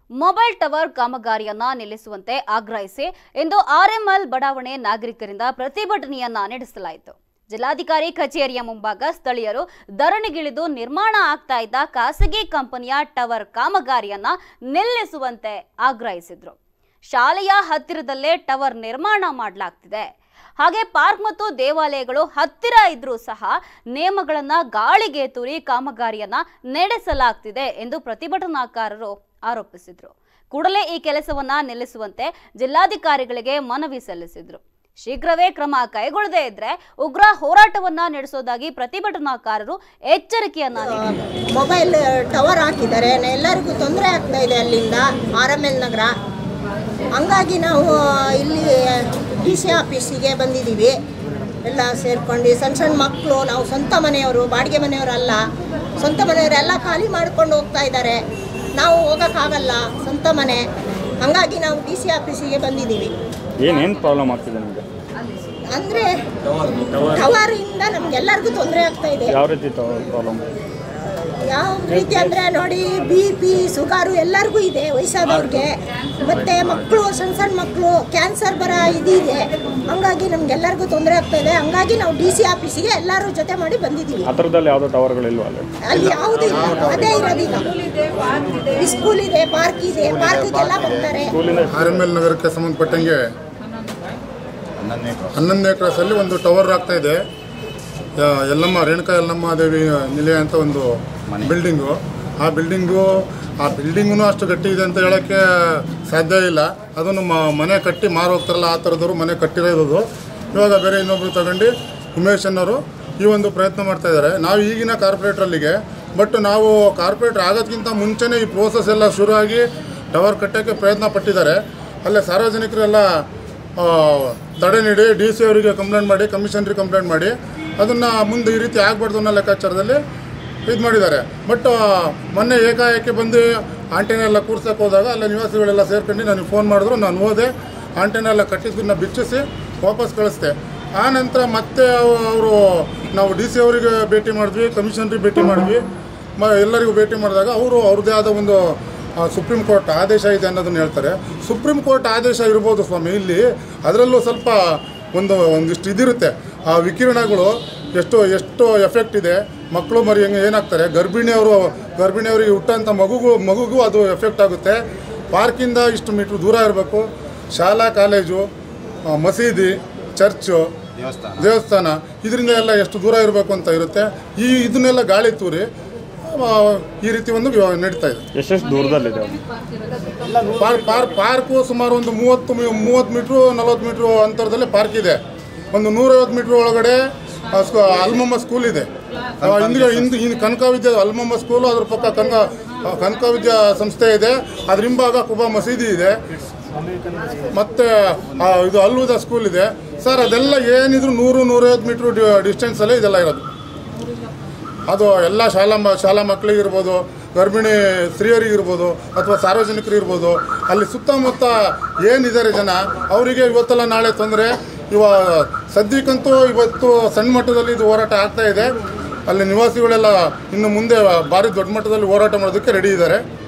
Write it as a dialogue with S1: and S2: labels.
S1: mobile tower ಕಾಮಗಾರಿಯನ್ನ ನಿಲ್ಲಿಸುವಂತೆ ಆಗ್ರಹಿಸಿ ಇಂದು RML ಬಡಾವಣೆ ನಾಗರಿಕರಿಂದ ಪ್ರತಿಭಟನೆಯನ್ನ ನಡೆಸಲಾಯಿತು ಜಿಲ್ಲಾಧಿಕಾರಿ ಕಚೇರಿಯ ಮುಂಭಾಗ ಸ್ಥಳೀಯರು ಧರಣಿಗಿಳಿದು ನಿರ್ಮಾಣ ಆಗ್ತಾ ಇದ್ದ ಖಾಸಗಿ ಕಂಪನಿಯ ಟವರ್ ಕಾಮಗಾರಿಯನ್ನ ನಿಲ್ಲಿಸುವಂತೆ ಆಗ್ರಹಿಸಿದ್ರು ಶಾಲೆಯ ಹತ್ತಿರದಲ್ಲೇ ಟವರ್ ನಿರ್ಮಾಣ ಮಾಡಲಾಗ್ತಿದೆ ಹಾಗೆ ಪಾರ್ಕ್ ಮತ್ತು ದೇವಾಲಯಗಳು ಹತ್ತಿರ ಇದ್ರೂ ಸಹ ನಿಯಮಗಳನ್ನ ಗಾಳಿಗೆ ತೂರಿ ಕಾಮಗಾರಿಯನ್ನ ನಡೆಸಲಾಗ್ತಿದೆ ಎಂದು ಪ್ರತಿಭಟನಾಕಾರರು ಆರೋಪಿಸಿದ್ರು ಕೂಡಲೇ ಈ ಕೆಲಸವನ್ನ ನಿಲ್ಲಿಸುವಂತೆ ಜಿಲ್ಲಾಧಿಕಾರಿಗಳಿಗೆ ಮನವಿ ಸಲ್ಲಿಸಿದ್ರು ಶೀಘ್ರವೇ ಕ್ರಮ ಕೈಗೊಳ್ಳದೇ ಇದ್ರೆ ಉಗ್ರ ಹೋರಾಟವನ್ನ ನಡೆಸೋದಾಗಿ ಪ್ರತಿಭಟನಾಕಾರರು ಎಚ್ಚರಿಕೆಯನ್ನ ನೀಡಿದರು
S2: ಮೊಬೈಲ್ ಟವರ್ ಹಾಕಿದ್ದಾರೆ ಎಲ್ಲರಿಗೂ ತೊಂದರೆ ಆಗ್ತಾ ಇದೆ ಅಲ್ಲಿಂದ ಆರ್ ಎಮ್ ಎಲ್ ನಗರ ಹಂಗಾಗಿ ನಾವು ಇಲ್ಲಿ ಡಿ ಸಿ ಆಫೀಸಿಗೆ ಬಂದಿದ್ದೀವಿ ಎಲ್ಲ ಸೇರ್ಕೊಂಡು ಸಣ್ಣ ಸಣ್ಣ ಮಕ್ಕಳು ನಾವು ಸ್ವಂತ ಮನೆಯವರು ಬಾಡಿಗೆ ಮನೆಯವರಲ್ಲ ಸ್ವಂತ ಮನೆಯವರೆಲ್ಲ ಖಾಲಿ ಮಾಡ್ಕೊಂಡು ಹೋಗ್ತಾ ಇದ್ದಾರೆ ನಾವು ಹೋಗೋಕ್ಕಾಗಲ್ಲ ಸ್ವಂತ ಮನೆ ಹಂಗಾಗಿ ನಾವು ಡಿ ಸಿ ಆಫೀಸಿಗೆ ಬಂದಿದ್ದೀವಿ
S3: ಏನೇನು ಪ್ರಾಬ್ಲಮ್ ಆಗ್ತಿದೆ ನಿಮಗೆ
S2: ಅಂದರೆ ಟವರಿಂದ ನಮಗೆಲ್ಲರಿಗೂ ತೊಂದರೆ ಆಗ್ತಾ ಇದೆ
S3: ಯಾವ ರೀತಿ ಪ್ರಾಬ್ಲಮ್
S2: ಯಾವ ರೀತಿ ಅಂದರೆ ನೋಡಿ ಬಿ ಪಿ ಸುಗಾರು ಎಲ್ಲರಿಗೂ ಇದೆ ವಯಸ್ಸಾದವ್ರಿಗೆ ಮತ್ತು ಮಕ್ಕಳು ಸಣ್ಣ ಸಣ್ಣ ಮಕ್ಕಳು ಕ್ಯಾನ್ಸರ್ ಬರ ಇದಿದೆ ಹಂಗಾಗಿ ನಮ್ಗೆಲ್ಲರಿಗೂ ತೊಂದರೆ ಆಗ್ತಾ ಇದೆ ಹಂಗಾಗಿ ನಾವು ಡಿ ಸಿ ಆಫೀಸಿಗೆ ಎಲ್ಲರೂ ಜೊತೆ ಮಾಡಿ ಬಂದಿದ್ದೀವಿ
S3: ಹತ್ರದಲ್ಲಿ ಯಾವುದೋ ಟವರ್ಗಳಿಲ್ವಾ ಅಲ್ಲಿ
S2: ಅಲ್ಲಿ ಯಾವುದೂ ಇಲ್ಲ ಅದೇ ಇರೋದೀಗ ಸ್ಕೂಲ್ ಇದೆ ಪಾರ್ಕ್ ಇದೆ ಪಾರ್ಕಿಗೆಲ್ಲ ಬರ್ತಾರೆ
S3: ಸ್ಕೂಲಿಂದ
S4: ಆರ್ ಎಮ್ ಎಲ್ ನಗರಕ್ಕೆ ಸಂಬಂಧಪಟ್ಟಂಗೆ ಹನ್ನೊಂದನೇ ಕ್ರಾಸಲ್ಲಿ ಒಂದು ಟವರ್ ಆಗ್ತಾ ಇದೆ ಆ, ಯಲ್ಲಮ್ಮ ರೇಣುಕಾ ಯಲ್ಲಮ್ಮ ದೇವಿ ನಿಲಯ ಅಂತ ಒಂದು ಬಿಲ್ಡಿಂಗು ಆ ಬಿಲ್ಡಿಂಗು ಆ ಬಿಲ್ಡಿಂಗೂ ಅಷ್ಟು ಗಟ್ಟಿ ಇದೆ ಅಂತ ಹೇಳೋಕ್ಕೆ ಸಾಧ್ಯ ಇಲ್ಲ ಅದನ್ನು ಮ- ಮನೆ ಕಟ್ಟಿ ಮಾರು ಹೋಗ್ತಾರಲ್ಲ ಆ ಥರದವರು ಮನೆ ಕಟ್ಟಿರೋದು ಇವಾಗ ಬೇರೆ ಇನ್ನೊಬ್ರು ತಗೊಂಡು ಉಮೇಶ್ ಅನ್ನೋರು ಈ ಒಂದು ಪ್ರಯತ್ನ ಮಾಡ್ತಾ ಇದ್ದಾರೆ ನಾವು ಈಗಿನ ಕಾರ್ಪೊರೇಟ್ರಲ್ಲಿಗೆ ಬಟ್ ನಾವು ಕಾರ್ಪೊರೇಟ್ರ್ ಆಗೋದಕ್ಕಿಂತ ಮುಂಚೆನೇ ಈ ಪ್ರೋಸೆಸ್ ಎಲ್ಲ ಶುರು ಆಗಿ ಟವರ್ ಕಟ್ಟೋಕ್ಕೆ ಪ್ರಯತ್ನ ಪಟ್ಟಿದ್ದಾರೆ ಅಲ್ಲೇ ಸಾರ್ವಜನಿಕರೆಲ್ಲ ಆ, ತಡೆ ನೀಡಿ ಡಿ ಸಿ ಅವರಿಗೆ ಕಂಪ್ಲೇಂಟ್ ಮಾಡಿ ಕಮಿಷನರಿಗೆ ಕಂಪ್ಲೇಂಟ್ ಮಾಡಿ ಅದನ್ನು ಮುಂದೆ ಈ ರೀತಿ ಆಗಬಾರ್ದು ಅನ್ನೋ ಲೆಕ್ಕಾಚಾರದಲ್ಲಿ ಇದು ಮಾಡಿದ್ದಾರೆ ಬಟ್ ಮೊನ್ನೆ ಏಕಾಏಕಿ ಬಂದು ಆಂಟೆನ ಎಲ್ಲ ಕೂರ್ಸಕ್ಕೆ ಹೋದಾಗ ಅಲ್ಲ ನಿವಾಸಿಗಳೆಲ್ಲ ಸೇರ್ಕೊಂಡು ನನಗೆ ಫೋನ್ ಮಾಡಿದ್ರು ನಾನು ಹೋದೆ ಆಂಟೆನ ಎಲ್ಲ ಕಟ್ಟಿದ್ದನ್ನ ಬಿಚ್ಚಿಸಿ ವಾಪಸ್ ಕಳಿಸ್ದೆ ಆ ನಂತರ ಮತ್ತೆ ಅವರು ನಾವು ಡಿ ಸಿ ಅವರಿಗೆ ಭೇಟಿ ಮಾಡಿದ್ವಿ ಕಮಿಷನರಿಗೆ ಭೇಟಿ ಮಾಡಿದ್ವಿ ಮ ಎಲ್ಲರಿಗೂ ಭೇಟಿ ಮಾಡಿದಾಗ ಅವರು ಅವ್ರದ್ದೇ ಆದ ಒಂದು ಆ, ಸುಪ್ರೀಂ ಕೋರ್ಟ್ ಆದೇಶ ಇದೆ ಅನ್ನೋದನ್ನ ಹೇಳ್ತಾರೆ ಸುಪ್ರೀಂ ಕೋರ್ಟ್ ಆದೇಶ ಇರ್ಬೋದು ಸ್ವಾಮಿ ಇಲ್ಲಿ ಅದರಲ್ಲೂ ಸ್ವಲ್ಪ ಒಂದು ಒಂದಿಷ್ಟು ಇದಿರುತ್ತೆ ಆ ವಿಕಿರಣಗಳು ಎಷ್ಟು ಎಷ್ಟು ಎಫೆಕ್ಟ್ ಇದೆ ಮಕ್ಕಳು ಮರಿ ಹೆಂಗೆ ಏನಾಗ್ತಾರೆ ಗರ್ಭಿಣಿಯವರು ಗರ್ಭಿಣಿಯವರಿಗೆ ಹುಟ್ಟಂಥ ಮಗುಗೂ ಮಗುಗೂ ಅದು ಎಫೆಕ್ಟ್ ಆಗುತ್ತೆ ಪಾರ್ಕಿಂದ ಇಷ್ಟು ಮೀಟ್ರ್ ದೂರ ಇರಬೇಕು ಶಾಲಾ ಕಾಲೇಜು ಆ, ಮಸೀದಿ ಚರ್ಚು ದೇವಸ್ಥಾನ ಇದರಿಂದ ಎಲ್ಲ ಎಷ್ಟು ದೂರ ಇರಬೇಕು ಅಂತ ಇರುತ್ತೆ ಈ ಇದನ್ನೆಲ್ಲ ಗಾಳಿ ತೂರಿ ಆ, ಈ ರೀತಿ ಒಂದು ವ್ಯ- ನಡೀತಾ ಇದೆ
S3: ಎಷ್ಟೆಷ್ಟು ದೂರದಲ್ಲಿದೆ ಅದು
S4: ಪಾರ್ಕ್ ಪಾರ್ಕ್ ಪಾರ್ಕು ಸುಮಾರು ಒಂದು ಮೂವತ್ತು ಮೀ- ಮೂವತ್ತು ಮೀಟ್ರು ನಲವತ್ತು ಮೀಟ್ರು ಅಂತರದಲ್ಲಿ ಪಾರ್ಕ್ ಇದೆ ಒಂದು ನೂರೈವತ್ತು ಮೀಟ್ರ್ ಒಳಗಡೆ ಆ, ಸ್ಕೂ- ಅಲ್ಮಮ್ಮ ಸ್ಕೂಲ್ ಇದೆ ಆ, ಹಿಂದಿಗೆ ಹಿಂದೆ ಹಿಂದೆ ಕನಕ ವಿದ್ಯಾ ಅಲ್ಮಮ್ಮ ಸ್ಕೂಲು ಅದ್ರ ಪಕ್ಕ ಕನಕ ಆ, ಕನಕ ವಿದ್ಯಾ ಸಂಸ್ಥೆ ಇದೆ ಅದ್ರ ಹಿಂಭಾಗ ಕುಬಾ ಮಸೀದಿ ಇದೆ ಮತ್ತು ಇದು ಅಲ್ವುದ ಸ್ಕೂಲ್ ಇದೆ ಸರ್ ಅದೆಲ್ಲ ಏನಿದ್ರು ನೂರು ನೂರೈವತ್ತು ಮೀಟ್ರ್ ಡಿಸ್ಟೆನ್ಸಲ್ಲೇ ಇದೆಲ್ಲ ಇರೋದು ಅದು ಎಲ್ಲ ಶಾಲಾ ಮ ಶಾಲಾ ಮಕ್ಕಳಿಗಿರ್ಬೋದು ಗರ್ಭಿಣಿ ಸ್ತ್ರೀಯರಿಗಿರ್ಬೋದು ಅಥವಾ ಸಾರ್ವಜನಿಕರು ಇರ್ಬೋದು ಅಲ್ಲಿ ಸುತ್ತಮುತ್ತ ಏನಿದ್ದಾರೆ ಜನ ಅವರಿಗೆ ಇವತ್ತೆಲ್ಲ ನಾಳೆ ತೊಂದರೆ ಇವ ಸದ್ಯಕ್ಕಂತೂ ಇವತ್ತು ಸಣ್ಣ ಮಟ್ಟದಲ್ಲಿ ಇದು ಹೋರಾಟ ಆಗ್ತಾ ಇದೆ ಅಲ್ಲಿ ನಿವಾಸಿಗಳೆಲ್ಲ ಇನ್ನು ಮುಂದೆ ಭಾರಿ ದೊಡ್ಡ ಮಟ್ಟದಲ್ಲಿ ಹೋರಾಟ ಮಾಡೋದಕ್ಕೆ ರೆಡಿ ಇದ್ದಾರೆ